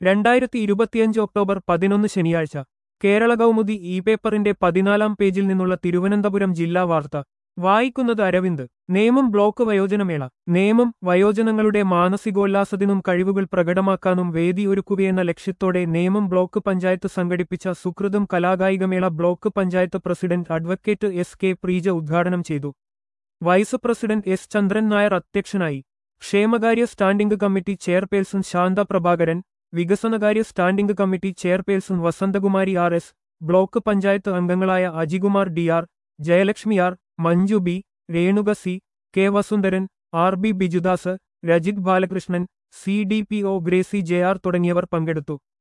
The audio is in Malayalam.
രണ്ടായിരത്തി ഇരുപത്തിയഞ്ച് ഒക്ടോബർ പതിനൊന്ന് ശനിയാഴ്ച കേരള കൗമുദി ഇ പേപ്പറിന്റെ പതിനാലാം പേജിൽ നിന്നുള്ള തിരുവനന്തപുരം ജില്ലാ വാർത്ത വായിക്കുന്നത് അരവിന്ദ് നേമം ബ്ലോക്ക് വയോജനമേള നേമം വയോജനങ്ങളുടെ മാനസികോല്ലാസത്തിനും കഴിവുകൾ പ്രകടമാക്കാനും വേദി ഒരുക്കുകയെന്ന ലക്ഷ്യത്തോടെ നേമം ബ്ലോക്ക് പഞ്ചായത്ത് സംഘടിപ്പിച്ച സുഹൃതം കലാകായികമേള block panchayat president advocate S K Preeja ഉദ്ഘാടനം ചെയ്തു vice president S Chandran Nair അധ്യക്ഷനായി ക്ഷേമകാര്യ standing committee chairperson Shantha Prabhakaran വികസനകാര്യ standing committee chairperson Vasanthakumari R S block panchayat അംഗങ്ങളായ Ajikumar D R Jayalakshmi R Manju B Renuka C K Vasundharan R B Bijudas Rajith Balakrishnan C D P O Gracy J R തുടങ്ങിയവർ പങ്കെടുത്തു